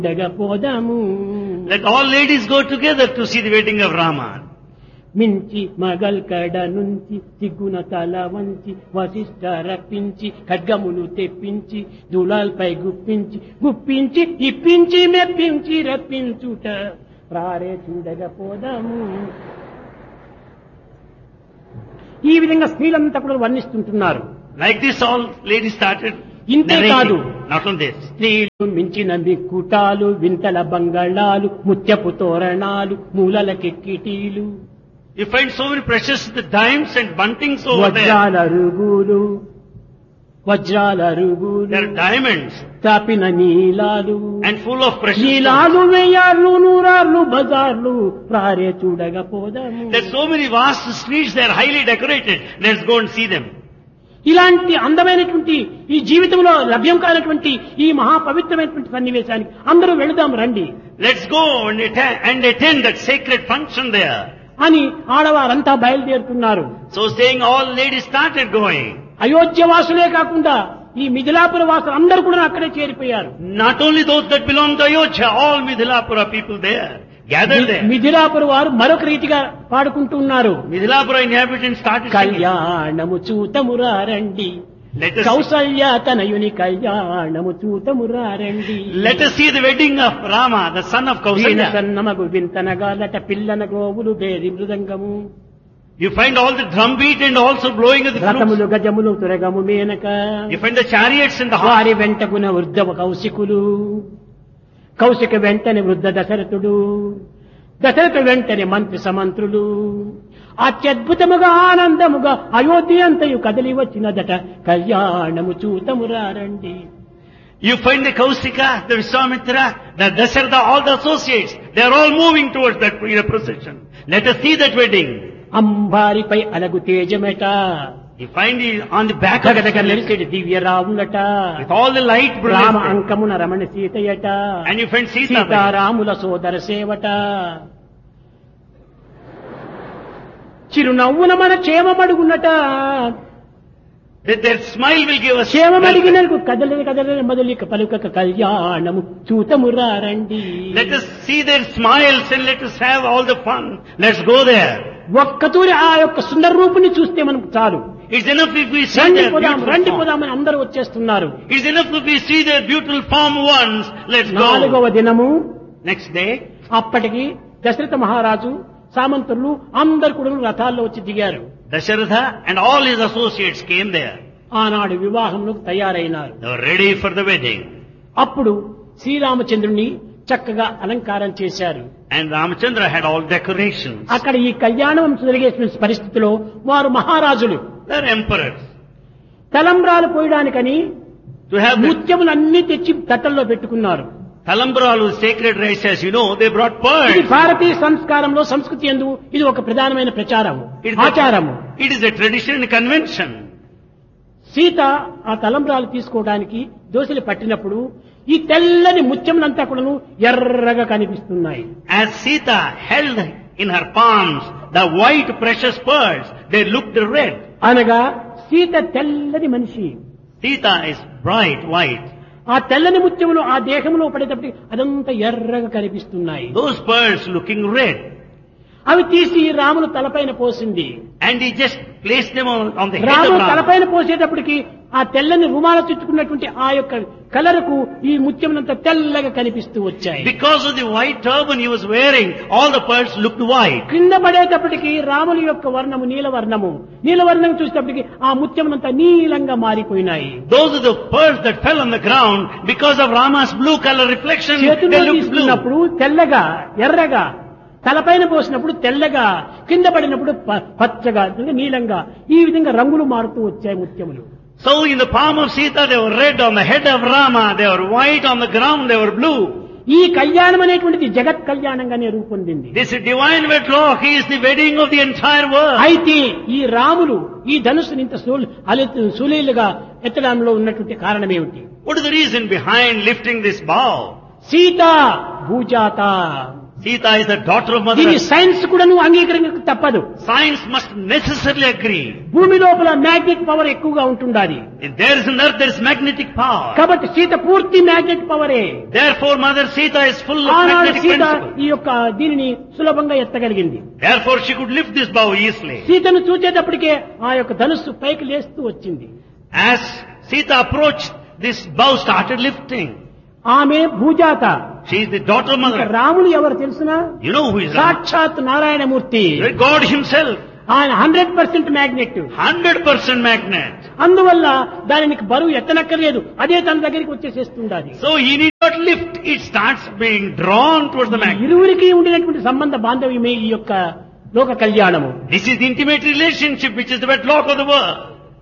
పోదాము Let all ladies go together to see the wedding of Rama. మించి మగల్ కడ నుంచి సిగ్గున తల వంచి వశిష్ట రప్పించి ఖడ్గములు తెప్పించి దూలాల్పై గుప్పించి గుప్పించి ఇప్పించి మెప్పించి రప్పించుట రారే చూడకపోదాము ఈ విధంగా స్త్రీలంతా కూడా వర్ణిస్తుంటున్నారు Like this, all ladies started ఇంతే కాదు narrating. Not on this. స్త్రీలు మించిన మిక్కుటాలు వింతల బంగాళాలు ముత్యపు తోరణాలు మూలలకెక్కిటీలు You find so many precious the dimes and buntings over there. వజ్రాల రుగులు వజ్రాల రుగులు There are diamonds తాపిన నీలాలు and full of precious stones. నీలాలు వెయ్యార్లు నూరార్లు బజార్లు రారే చూడకపోదాము There are so many vast streets, they are highly decorated. Let's go and see them. ఇలాంటి అందమైనటువంటి ఈ జీవితంలో లభ్యం కానటువంటి ఈ మహాపవిత్రమైనటువంటి సన్నివేశానికి అందరూ వెళదాం రండి Let's go and attend, and attend that sacred function there. అని ఆడవారంతా బయలుదేరుతున్నారు So saying all ladies started going. Ayodhya వాసులే కాకుండా ఈ మిథిలాపుర వాసులు అందరూ కూడా అక్కడే చేరిపోయారు Not only those that belong to Ayodhya, all Midhilapura people there. Gathered there. Mithilapura వారు మరొక రీతిగా పాడుకుంటూ ఉన్నారు Midhilapura inhabitants started singing. కళ్యాణము చూతమురారండి Let us, కౌసల్య తనయుని కళ్యాణము చూతమురారండి let us see the wedding of Rama, the son of veena Kausalya. సన్నమగు వింతనగాలట పిల్లన గోవులు బేరి మృదంగము You find all the drum beat and also blowing of the flutes. రథములు గజములు తురగము Menaka You find the chariots and the horse. వారి వెంటగున వృద్ధ కౌశికులు కౌశిక వెంటనే వృద్ధ దశరథుడు దశరథ వెంటనే మంత్రి సమంత్రులు అత్యద్భుతముగా ఆనందముగా అయోధ్య అంతయు కదిలి వచ్చినదట కళ్యాణము చూతమురారండి You find the Kausika, the Vishwamitra, the Dasharatha, all the associates. They are all moving towards that in a procession. Let us see that wedding. అంబారిపై అలగు తేజమెట You find it on the back of దగ్గర the నిలిచేటి Divya రాములట with all the light Rama brilliant. అంకమున Ramana సీతయట And you find Sita. సీతారాముల సోదర సేవట చిరునవ్వున మన క్షేమమడుగునట That their smile will give us క్షేమమడిగినకు కదలని కదలని మొదలిక పలుకక కళ్యాణము చూతమురారండి Let us see their smiles and let us have all the fun. Let's go there. ఒక్కతూరి ఆ యొక్క సుందర రూపుని చూస్తే మనకు చాలు It's enough if we see రండి their పోదాం రండి beautiful form. పోదామని అందరూ వచ్చేస్తున్నారు It's enough if we see their beautiful form once. Let's go. నాలుగవ దినము Next day, అప్పటికి దశరథ మహారాజు సామంతులు అందరు కూడా రథాల్లో వచ్చి దిగారు Dasharatha and all his associates came there. ఆనాడు వివాహంలో తయారైనారు They were ready for the wedding. అప్పుడు శ్రీరామచంద్రుని చక్కగా అలంకారం చేశారు And Ramachandra had all decorations. అక్కడ ఈ కళ్యాణం జరిగే పరిస్థితిలో వారు మహారాజులు They're emperors. తలంబ్రాలు పోయడానికని To have the ముత్యములన్నీ తెచ్చి తట్టల్లో పెట్టుకున్నారు Talambralu sacred rice, as you know, they brought ఇది pearls. భారతీయ సంస్కారంలో సంస్కృతి ఎందు ఇది ఒక ప్రధానమైన ప్రచారము It is a- ఆచారము It is a tradition and convention. Sita ఆ తలంబ్రాలు తీసుకోవడానికి దోశలు పట్టినప్పుడు ఈ తెల్లని ముత్యములంతా కూడాను ఎర్రగా కనిపిస్తున్నాయి As Sita held in her palms the white precious pearls, they looked red. అనగా సీత తెల్లని మనిషి Sita is bright white. ఆ తెల్లని ముత్యములు ఆ దేహంలో పడేటప్పటికి అదంతా ఎర్రగా కనిపిస్తున్నాయి Those pearls looking red. అవి తీసి రాములు తలపైన పోసింది And he just placed them on, on the head of Ramulu Rama. తలపైన పోసేటప్పటికి ఆ తెల్లని రుమాల చుట్టుకున్నటువంటి ఆ యొక్క కలరకు ఈ ముత్యములంతా తెల్లగా కనిపిస్తూ వచ్చాయి Because of the white turban he was wearing, all the pearls looked white. కింద పడేటప్పటికి రాముని యొక్క వర్ణము నీలవర్ణము నీలవర్ణం చూసేటప్పటికి ఆ ముత్యములంతా నీలంగా మారిపోయినాయి Those are the pearls that fell on the ground because of Rama's blue color reflection. చేతుల్లో They looked blue. తీసుకున్నప్పుడు తెల్లగా ఎర్రగా తలపైన పోసినప్పుడు తెల్లగా కింద పడినప్పుడు ప- పచ్చగా అంటే నీలంగా ఈ విధంగా రంగులు మారుతూ వచ్చాయి ముత్యములు So in the palm of Sita they were red, on the head of Rama they were white, on the ground they were blue. ఈ కళ్యాణం అనేటువంటిది జగత్ కళ్యాణంగానే రూపొందింది This is divine wedlock. He is the wedding of the entire world. అయితే ఈ రాములు ఈ ధనుసుని ఇంత సూల్ అలె- సులీలుగా ఎత్తడంలో ఉన్నటువంటి కారణం ఏమిటి What is the reason behind lifting this bow? Sita భూజాత Sita is the daughter of Mother దీని Earth. సైన్స్ కూడా నువ్వు అంగీకరించక తప్పదు Science must necessarily agree. భూమి లోపల మ్యాగ్నెట్ పవర్ ఎక్కువగా ఉంటుండాలి If there is an earth, there is magnetic power. కాబట్టి సీత పూర్తి మ్యాగ్నెట్ పవరే Therefore, Mother Sita is full of ఆనాడు magnetic సీత principle. ఈ యొక్క దీనిని సులభంగా ఎత్తగలిగింది Therefore, she could lift this bow easily. సీతను చూచేటప్పటికే ఆ యొక్క ధనుస్సు పైకి లేస్తూ వచ్చింది As Sita approached, this bow started lifting. ఆమె భూజాత She is the daughter of ఇక Mother Earth. రాముడు ఎవరు తెలుసునా You know who is Ram? సాక్షాత్ నారాయణమూర్తి God himself. ఆయన హండ్రెడ్ పర్సెంట్ మ్యాగ్నెట్ 100% magnet. అందువల్ల దానిని బరువు ఎత్తనక్కర్లేదు అదే తన దగ్గరికి వచ్చేసేస్తుండాలి So he need not lift. It starts being drawn towards the magnet. ఇరువురికి ఉండినటువంటి సంబంధ బాంధవ్యమే ఈ యొక్క లోక కళ్యాణము This is the intimate relationship which is the wedlock of the world.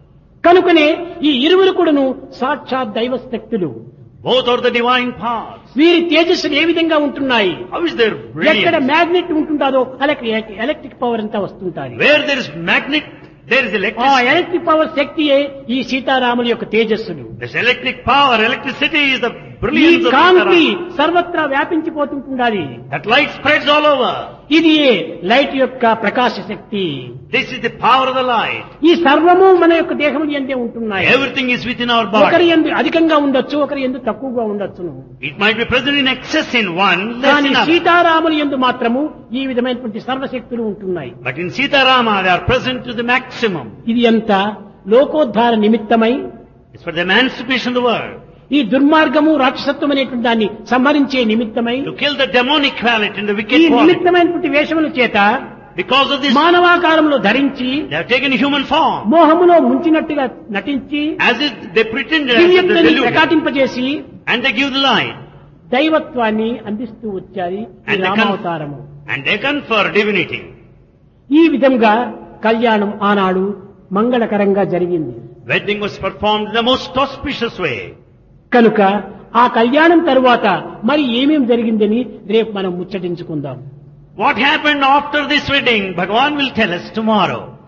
కనుకనే ఈ ఇరువురు కూడాను సాక్షాత్ దైవ శక్తులు Both are the divine powers. వీరి తేజస్సులు ఏ విధంగా ఉంటున్నాయి How is their ఎక్కడ brilliance? మ్యాగ్నెట్ ఉంటుందో అలాగే ఎలక్ట్రిక్ పవర్ అంతా వస్తుంటాయి Where there is magnet, there is ఆ electricity. ఎలక్ట్రిక్ పవర్ శక్తియే ఈ సీతారాముల యొక్క తేజస్సులు This electric power, electricity is the ఈ brilliance of కాంతి Sitaram. సర్వత్రా వ్యాపించిపోతుంటుండాలి That light spreads all over. ఇది లైట్ యొక్క ప్రకాశ శక్తి This is the power of the light. ఈ సర్వము మన యొక్క దేహం ఎందే ఉంటున్నాయి Everything is within our ఒకరి body. ఎందు అధికంగా ఉండొచ్చు ఒకరి ఎందు తక్కువగా ఉండొచ్చును It might be present in excess in one, less కానీ in other. సీతారాముల ఎందు మాత్రము ఈ విధమైనటువంటి సర్వశక్తులు ఉంటున్నాయి But in Sitarama, they are present to the maximum. ఇది ఎంత లోకోద్ధార నిమిత్తమై It's for the emancipation of the world. ఈ దుర్మార్గము రాక్షసత్వం అనేటువంటి దాన్ని సంహరించే నిమిత్తమై To kill the demonic quality and the ఈ wicked quality. నిమిత్తమైనటువంటి వేషముల చేత Because of this, మానవాకారంలో ధరించి they have taken human form. మోహములో ముంచినట్టుగా నటించి As if they pretended as if they're దివ్యత్వాన్ని deluded. ప్రకాటింపజేసి And they give the light. దైవత్వాన్ని అందిస్తూ వచ్చారు ఈ And they, రామావతారము con- and they confer divinity. ఈ విధంగా కళ్యాణం ఆనాడు మంగళకరంగా జరిగింది Wedding was performed in the most auspicious way. కనుక ఆ కళ్యాణం తరువాత మరి ఏమేం జరిగిందని రేపు మనం ముచ్చటించుకుందాం What happened after this wedding, Bhagavan will tell us tomorrow.